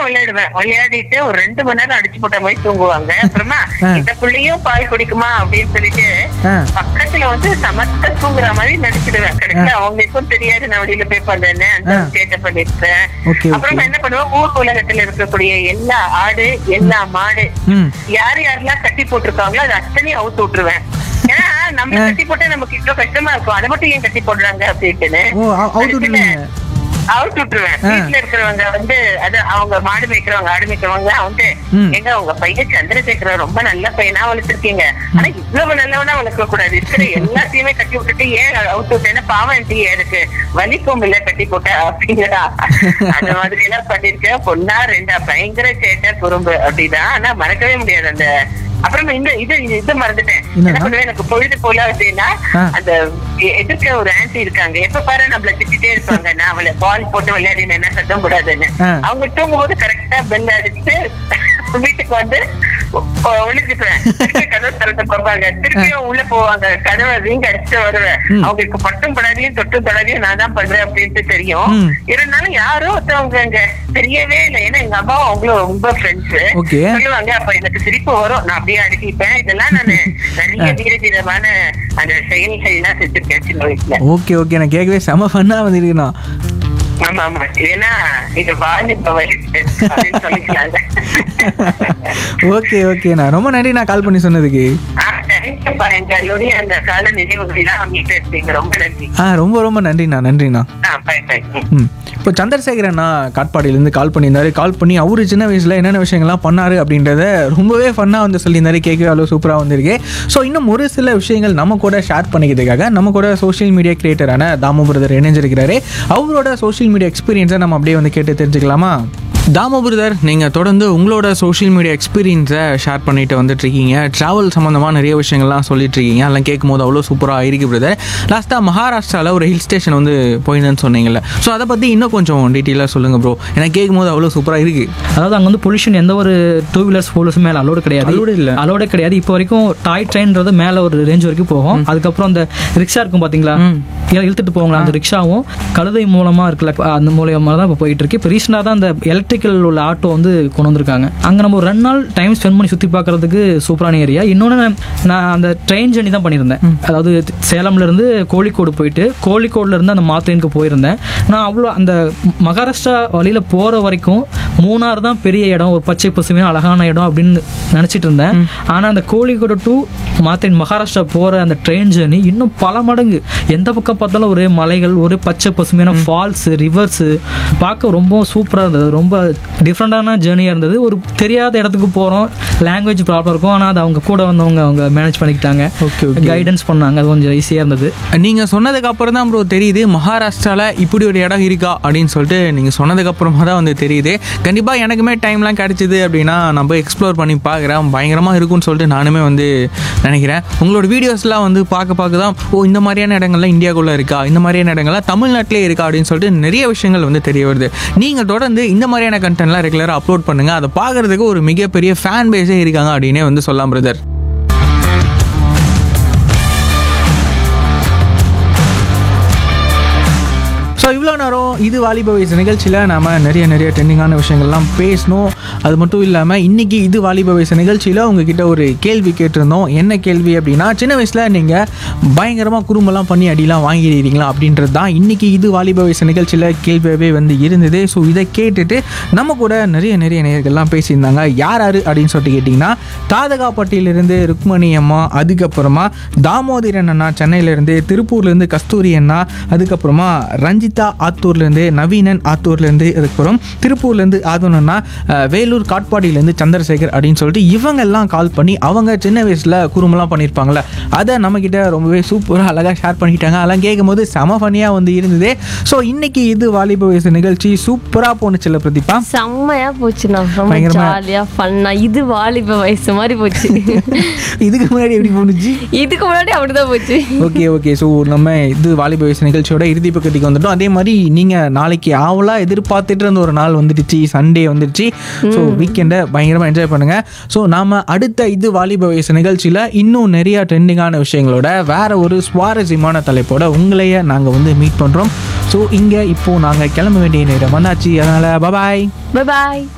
விளையாடுவேன் விளையாடிட்டு ஒரு ரெண்டு மணி நேரம் அடிச்சு போட்ட மாதிரி தூங்குவாங்க அப்புறமா ஆ. இந்த புள்ளையும் பால் குடிக்குமா அப்படின்னு சொல்லிட்டு ஆ. பக்கத்துல வந்து சமத்த தூங்குற மாதிரி நடிச்சிடுவேன் கடைசியில அவங்களுக்கும் தெரியாது நான் வெளியில போய் பண்றேன்னு அந்த ஆ. சேட்டை பண்ணிருப்பேன் ஓகே அப்புறம் ஓகே நான் என்ன பண்ணுவேன் ஊர் உலகத்துல இருக்கக்கூடிய எல்லா ஆடு எல்லா மாடு ம் யார் யாரெல்லாம் கட்டி போட்டிருக்காங்களோ அதை அத்தனையும் அவுத்து விட்டுருவேன் ஏன்னா நம்ம கட்டி போட்டா நமக்கு இவ்வளவு கஷ்டமா இருக்கும் அதை மட்டும் ஏன் கட்டி போடுறாங்க அப்படின்ட்டுன்னு ஓ அவுட் விட்டுருவீங்க அவுத்து விட்டுருவேன் ஆ. வீட்டுல இருக்கிறவங்க வந்து அது அவங்க மாடு மேய்க்கிறவங்க ஆடு மேய்க்கிறவங்க வந்து ம். எங்க உங்க பையன் சந்திரசேகர ரொம்ப நல்ல பையனா வளர்த்திருக்கீங்க ஆனா இவ்வளவு நல்லவனா வளர்க்க கூடாது இருக்கிற எல்லாத்தையுமே கட்டி விட்டுட்டு ஏன் அவுத்து விட்டேன்னா பாவம் எனக்கு எனக்கு வலிக்கும் இல்ல கட்டி போட்ட அப்படிங்கிறா அந்த மாதிரி எல்லாம் பண்ணிருக்கேன் பொண்ணா ரெண்டா பயங்கர சேட்டை குறும்பு அப்படிதான் ஆனா மறக்கவே முடியாது அந்த அப்புறம் இந்த இது இது- இது மறந்துட்டேன் என்னன்னா? என்ன பண்ணுவேன் எனக்கு பொழுது போல அப்படின்னா ஆ. அந்த எ- எதிர்க்க ஒரு ஆன்டி இருக்காங்க எப்ப பாரு நம்மள திட்டிட்டே இருப்பாங்க நான் அவளை பால் போட்டு விளையாடினேன்னா சத்தம் கூடாதுன்னு ஆ. அவங்க தூங்கும்போது கரெக்டா பெல் அடிச்சு வீட்டுக்கு வந்து ஒளிஞ்சுக்குவேன் திருப்பி கதவை திறந்து பார்ப்பாங்க திருப்பியும் உள்ள போவாங்க கதவை வீங்க அடிச்சுட்டு வருவேன் ம். அவங்களுக்கு பட்டும் படாதையும் தொட்டும் படாதையும் நான் தான் பண்றேன் அப்படின்ட்டு தெரியும் ம். இருந்தாலும் யாரோ ஒருத்தவங்க அங்க தெரியவே இல்லை ஏன்னா எங்க அம்மாவும் அவங்களும் ரொம்ப ஃப்ரெண்ட்ஸ் ஓகே சொல்லுவாங்க அப்ப எனக்கு சிரிப்பு வரும் நான் அப்படியே அடிக்கிப்பேன் இதெல்லாம் நானு நிறைய வீர தீரமான அந்த செயல்கள் எல்லாம் செஞ்சிருக்கேன் சின்ன வயசுல ஓகே ஓகே நான் கேட்கவே செம ஃபன்னாக வந்திருக்குண்ணா ஆமா ஆமா ஏன்னா இது வாலிப வயசு அப்படின்னு சொல்லிக்கலாங்க ஓகே ஓகேண்ணா ரொம்ப நன்றி நான் கால் பண்ணி சொன்னதுக்கு ஆஹ் தேங்க்யூப்பா எங்களுடைய அந்த கால நினைவுகள் எல்லாம் மீட்டு இருக்கீங்க ரொம்ப நன்றி ஆ ரொம்ப ரொம்ப நன்றிண்ணா நன்றிண்ணா ஆ பை பை ம் இப்போ சந்திரசேகர் அண்ணா காட்பாடியிலேருந்து கால் பண்ணியிருந்தாரு கால் பண்ணி அவரு சின்ன வயசில் என்னென்ன விஷயங்கள்லாம் பண்ணாரு அப்படின்றத ரொம்பவே ஃபன்னாக வந்து சொல்லியிருந்தாரு கேட்கவே அவ்வளோ சூப்பராக வந்திருக்கு ஸோ இன்னும் ஒரு சில விஷயங்கள் நம்ம கூட ஷேர் பண்ணிக்கிறதுக்காக நம்ம கூட சோஷியல் மீடியா கிரியேட்டரான தாமு பிரதர் இணைஞ்சிருக்கிறாரு அவரோட சோஷியல் மீடியா எக்ஸ்பீரியன்ஸை நம்ம அப்படியே வந்து கேட்டு தெரிஞ்சுக்கலாமா தாமு பிரதர் நீங்கள் தொடர்ந்து உங்களோட சோஷியல் மீடியா எக்ஸ்பீரியன்ஸை ஷேர் பண்ணிட்டு வந்துட்டு இருக்கீங்க ட்ராவல் சம்மந்தமாக நிறைய விஷயங்கள்லாம் சொல்லிட்டு இருக்கீங்க அதெல்லாம் கேட்கும்போது அவ்வளோ சூப்பராக இருக்கு பிரதர் லாஸ்ட்டாக மகாராஷ்டிராவில் ஒரு ஹில் ஸ்டேஷன் வந்து போயிருந்தேன்னு சொன்னீங்கல்ல ஸோ அதை பற்றி இன்னும் கொஞ்சம் டீட்டெயிலாக சொல்லுங்கள் ப்ரோ எனக்கு கேட்கும்போது அவ்வளோ சூப்பராக இருக்குது அதாவது அங்கே வந்து பொல்யூஷன் எந்த ஒரு டூ வீலர்ஸ் ஃபோர் வீலர்ஸ் மேலே அலோடு கிடையாது Allowed இல்ல. அலோடே கிடையாது இப்போ வரைக்கும் டாய் ட்ரெயின்றது மேலே ஒரு ரேஞ்ச் வரைக்கும் போகும் அதுக்கப்புறம் அந்த ரிக்ஷா இருக்கும் பார்த்தீங்களா இழு- இழுத்துட்டு போவாங்களா அந்த ரிக்ஷாவும் கழுதை மூலமாக இருக்குல்ல அந்த மூலியமாக தான் இப்போ போயிட்டு இருக்கு இப்போ ரீசெண்டாக தான் அந்த எலக்ட்ரிக்கல் உள்ள ஆட்டோ வந்து கொண்டு வந்திருக்காங்க அங்கே நம்ம ஒரு ரெண்டு நாள் டைம் ஸ்பெண்ட் பண்ணி சுற்றி பார்க்கறதுக்கு சூப்பரான ஏரியா இன்னொன்று நான் அந்த ட்ரெயின் ஜர்னி தான் பண்ணியிருந்தேன் அதாவது சேலம்ல இருந்து கோழிக்கோடு போயிட்டு கோழிக்கோடுல இருந்து அந்த மாத்திரைனுக்கு போயிருந்தேன் நான் அவ்வளோ அந்த மகாராஷ்டிரா வழியில போற வரைக்கும் மூணார் தான் பெரிய இடம் ஒரு பச்சை பசுமையான அழகான இடம் அப்படின்னு நினைச்சிட்டு இருந்தேன் ஆனா அந்த கோழிக்கோடு டு மாத்திரைன் மகாராஷ்டிரா போற அந்த ட்ரெயின் ஜர்னி இன்னும் பல மடங்கு எந்த பக்கம் பார்த்தாலும் ஒரே மலைகள் ஒரே பச்சை பசுமையான ஃபால்ஸ் ரிவர்ஸ் பார்க்க ரொம்ப சூப்பரா இருந்தது ரொம்ப டிஃப்ரெண்டான ஜேர்னியா இருந்தது ஒரு தெரியாத இடத்துக்கு போறோம் லாங்குவேஜ் ப்ராப்ளம் இருக்கும் ஆனா அது அவங்க கூட வந்தவங்க அவங்க மேனேஜ் பண்ணிக்கிட்டாங்க Okay, okay. கைடன்ஸ் பண்ணாங்க அது கொஞ்சம் ஈஸியா இருந்தது நீங்கள் சொன்னதுக்கு அப்புறம் தான் ப்ரோ தெரியுது மகாராஷ்டிராவில் இப்படி ஒரு இடம் இருக்கா அப்படின்னு சொல்லிட்டு நீங்கள் சொன்னதுக்கு அப்புறமா தான் வந்து தெரியுது கண்டிப்பாக எனக்குமே டைம்லாம் கிடைச்சிது அப்படின்னா நான் போய் எக்ஸ்ப்ளோர் பண்ணி பார்க்குறேன் பயங்கரமாக இருக்கும்னு சொல்லிட்டு நானுமே வந்து நினைக்கிறேன் உங்களோட வீடியோஸ்லாம் வந்து பார்க்க பார்க்க தான் ஓ இந்த மாதிரியான இடங்கள்லாம் இந்தியாக்குள்ளே இருக்கா இந்த மாதிரியான இடங்கள்லாம் தமிழ்நாட்டிலே இருக்கா அப்படின்னு சொல்லிட்டு நிறைய விஷயங்கள் வந்து தெரிய வருது நீங்கள் தொடர்ந்து இந்த மாதிரியான கண்டென்ட்லாம் ரெகுலராக அப்லோட் பண்ணுங்கள் அதை பார்க்குறதுக்கு ஒரு மிகப்பெரிய ஃபேன் பேஸே இருக்காங்க அப்படின்னே வந்து சொல்லலாம் பிரதர் ஸோ இவ்வளோ நேரம் இது வாலிப வயசு நிகழ்ச்சியில் நாம நிறைய நிறைய ட்ரெண்டிங்கான விஷயங்கள்லாம் பேசணும் அது மட்டும் இல்லாமல் இன்னைக்கு இது வாலிப வயசு நிகழ்ச்சியில் உங்ககிட்ட ஒரு கேள்வி கேட்டிருந்தோம் என்ன கேள்வி அப்படின்னா சின்ன வயசில் நீங்கள் பயங்கரமாக குறும்பெல்லாம் பண்ணி அடிலாம் வாங்கிடுறீங்களா அப்படின்றது தான் இன்னைக்கு இது வாலிப வயசு நிகழ்ச்சியில் கேள்வியாகவே வந்து இருந்தது ஸோ இதை கேட்டுட்டு நம்ம கூட நிறைய நிறைய நேயர்கள்லாம் பேசியிருந்தாங்க யார் யார் அப்படின்னு சொல்லிட்டு கேட்டிங்கன்னா தாதகாப்பட்டியிலிருந்து ருக்மணி அம்மா அதுக்கப்புறமா தாமோதரன் அண்ணா சென்னையிலேருந்து திருப்பூர்லேருந்து கஸ்தூரி அண்ணா அதுக்கப்புறமா ரஞ்சிதா ஆத்தூர்லேருந்து நவீனன் ஆத்தூர்லேருந்து அதுக்கப்புறம் திருப்பூர்லேருந்து ஆதவன் அண்ணா அஹ், வேலூர் காட்பாடியிலேருந்து சந்திரசேகர் அப்படின்னு சொல்லிட்டு இவங்கெல்லாம் கால் பண்ணி அவங்க சின்ன வயசில் குறும்பெல்லாம் பண்ணியிருப்பாங்கள்ல அதை நம்மக்கிட்ட ரொம்பவே சூப்பராக அழகாக ஷேர் பண்ணிக்கிட்டாங்க அதெல்லாம் கேட்கும்போது செம ஃபனியாக வந்து இருந்தது ஸோ இன்னைக்கு இது வாலிப வயசு நிகழ்ச்சி சூப்பராக போணுச்சுல்ல பிரதீபா செம்மையா போச்சுண்ணா ரொம்ப பயங்கரமா. ஜாலியா ஃபன்னா இது வாலிப வயசு மாதிரி போச்சு இதுக்கு முன்னாடி எப்படி போணுச்சு இதுக்கு முன்னாடி அப்படிதான் போச்சு ஓகே ஓகே ஸோ நம்ம இது வாலிப வயசு நிகழ்ச்சியோட இறுதி பக்கத்துக்கு வந்துட்டோம் அதே மாதிரி நீங்கள் நாளைக்கு ஆவலாக எதிர்பார்த்துட்டு இருந்த ஒரு நாள் வந்துடுச்சு சண்டே வந்துடுச்சு ஸோ வீக்கெண்டை பயங்கரமாக என்ஜாய் பண்ணுங்கள் ஸோ நாம் அடுத்த இது வாலிப வயசு நிகழ்ச்சியில் இன்னும் நிறைய ட்ரெண்டிங்கான விஷயங்களோட வேற ஒரு சுவாரஸ்யமான தலைப்போட உங்களையே நாங்கள் வந்து மீட் பண்ணுறோம் ஸோ இங்கே இப்போது நாங்கள் கிளம்ப வேண்டிய நேரம் வந்தாச்சு அதனால் பபாய் பை பாய்